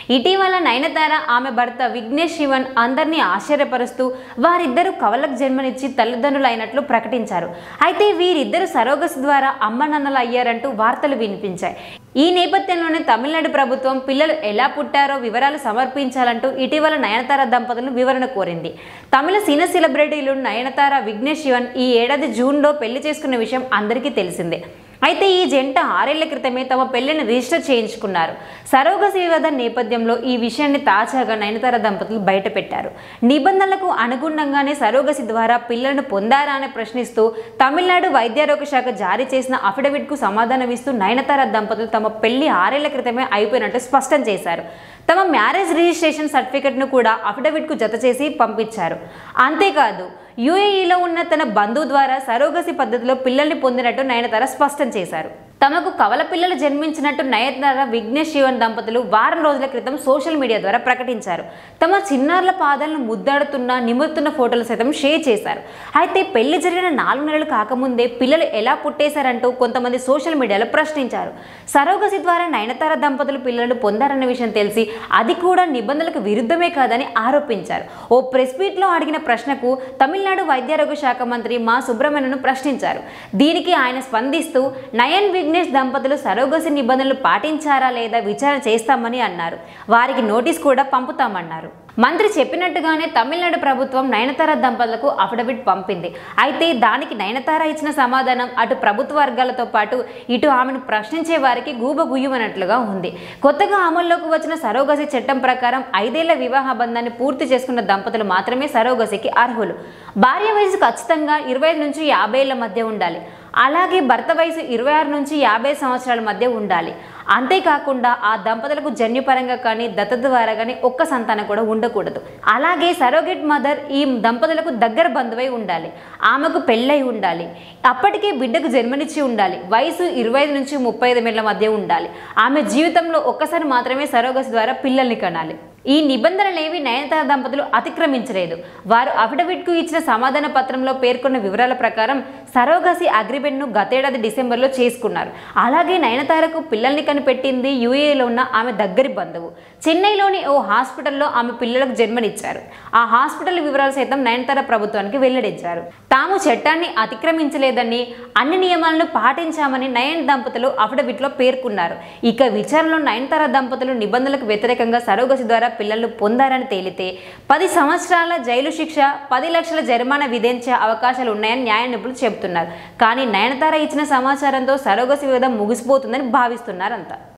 ఇటీవల నయనతార ఆమె భర్త విఘ్నేష్ శివన్ అందరినీ ఆశ్చర్యపరుస్తూ వారిద్దరూ కవలకు జన్మనిచ్చి తల్లిదండ్రులు అయినట్లు ప్రకటించారు అయితే వీరిద్దరు సరోగసి ద్వారా అమ్మ నాన్నలు అయ్యారంటూ వార్తలు వినిపించాయి ఈ నేపథ్యంలోనే తమిళనాడు ప్రభుత్వం పిల్లలు ఎలా పుట్టారో వివరాలు సమర్పించాలంటూ ఇటీవల నయనతార దంపతులను వివరణ కోరింది తమిళ సినీ సెలబ్రిటీలు నయనతార విఘ్నేష్ శివన్ ఈ ఏడాది జూన్లో పెళ్లి చేసుకున్న విషయం అందరికీ తెలిసిందే అయితే ఈ జంట ఆరేళ్ల క్రితమే తమ పెళ్లిని రిజిస్టర్ చేయించుకున్నారు సరోగసి వివాద నేపథ్యంలో ఈ విషయాన్ని తాజాగా నయనతార దంపతులు బయటపెట్టారు నిబంధనలకు అనుగుణంగానే సరోగసి ద్వారా పిల్లలను పొందారా అని ప్రశ్నిస్తూ తమిళనాడు వైద్యారోగ్య శాఖ జారీ చేసిన అఫిడవిట్కు సమాధానమిస్తూ నయనతార దంపతులు తమ పెళ్లి ఆరేళ్ల క్రితమే అయిపోయినట్టు స్పష్టం చేశారు తమ మ్యారేజ్ రిజిస్ట్రేషన్ సర్టిఫికెట్ను కూడా అఫిడవిట్కు జత చేసి పంపించారు అంతేకాదు యూఏఈలో ఉన్న తన బంధువు ద్వారా సరోగసి పద్ధతిలో పిల్లల్ని పొందినట్టు నయనతార స్పష్టం చేశారు తమకు కవల పిల్లలు జన్మించినట్టు నయనతార విఘ్నేష్ శివన్ దంపతులు వారం రోజుల క్రితం సోషల్ మీడియా ద్వారా ప్రకటించారు తమ చిన్నారుల పాదాలను ముద్దాడుతున్న నిమురుతున్న ఫోటోలు సైతం షేర్ చేశారు అయితే పెళ్లి జరిగిన నాలుగు నెలలు కాకముందే పిల్లలు ఎలా పుట్టేశారంటూ కొంతమంది సోషల్ మీడియాలో ప్రశ్నించారు సరోగసి ద్వారా నయనతార దంపతులు పిల్లలను పొందారన్న విషయం తెలిసి అది కూడా నిబంధనలకు విరుద్ధమే కాదని ఆరోపించారు ఓ ప్రెస్ మీట్లో అడిగిన ప్రశ్నకు తమిళనాడు వైద్యారోగ్య శాఖ మంత్రి మా సుబ్రహ్మణ్యను ప్రశ్నించారు దీనికి ఆయన స్పందిస్తూ నయన్ విఘ్నేష్ దంపతులు సరోగసి నిబంధనలు పాటించారా లేదా విచారణ చేస్తామని అన్నారు వారికి నోటీస్ కూడా పంపుతామన్నారు మంత్రి చెప్పినట్టుగానే తమిళనాడు ప్రభుత్వం నయనతార దంపతులకు అఫిడవిట్ పంపింది అయితే దానికి నయనతార ఇచ్చిన సమాధానం అటు ప్రభుత్వ వర్గాలతో పాటు ఇటు ఆమెను ప్రశ్నించే వారికి గూబగుయ్యమన్నట్లుగా ఉంది కొత్తగా అమల్లోకి వచ్చిన సరోగసి చట్టం ప్రకారం ఐదేళ్ల వివాహ బంధాన్ని పూర్తి చేసుకున్న దంపతులు మాత్రమే సరోగసికి అర్హులు భార్య వయసు ఖచ్చితంగా ఇరవై నుంచి యాభై ఏళ్ల మధ్య ఉండాలి అలాగే భర్త వయసు ఇరవై ఆరు నుంచి యాభై సంవత్సరాల మధ్య ఉండాలి అంతేకాకుండా ఆ దంపతులకు జన్యుపరంగా కానీ దత్త ద్వారా కానీ ఒక్క సంతానం కూడా ఉండకూడదు అలాగే సరోగేట్ మదర్ ఈ దంపతులకు దగ్గర బంధువై ఉండాలి ఆమెకు పెళ్ళై ఉండాలి అప్పటికే బిడ్డకు జన్మనిచ్చి ఉండాలి వయసు ఇరవై ఐదు నుంచి ముప్పై ఐదు ఏళ్ల మధ్య ఉండాలి ఆమె జీవితంలో ఒక్కసారి మాత్రమే సరోగసి ద్వారా పిల్లల్ని కనాలి ఈ నిబంధనలేవి నయనతార దంపతులు అతిక్రమించలేదు వారు అఫిడవిట్కు ఇచ్చిన సమాధాన పత్రంలో పేర్కొన్న వివరాల ప్రకారం సరోగసి అగ్రిమెంట్ను గతేడాది డిసెంబర్లో చేసుకున్నారు అలాగే నయనతారకు పిల్లల్ని కనిపెట్టింది యూఏలో ఉన్న ఆమె దగ్గరి బంధువు చెన్నైలోని ఓ హాస్పిటల్లో ఆమె పిల్లలకు జన్మనిచ్చారు ఆ హాస్పిటల్ వివరాలు సైతం నయనతార ప్రభుత్వానికి వెల్లడించారు తాము చట్టాన్ని అతిక్రమించలేదని అన్ని నియమాలను పాటించామని నయన్ దంపతులు అఫిడవిట్లో పేర్కొన్నారు ఇక విచారణలో నయనతార దంపతులు నిబంధనలకు వ్యతిరేకంగా సరోగసి ద్వారా పిల్లలు పొందారని తేలితే పది సంవత్సరాల జైలు శిక్ష పది లక్షల జరిమానా విధించే అవకాశాలు ఉన్నాయని న్యాయ నిపుణులు చెబుతున్నారు కానీ నయనతార ఇచ్చిన సమాచారంతో సరోగసి వివాదం ముగిసిపోతుందని భావిస్తున్నారంతా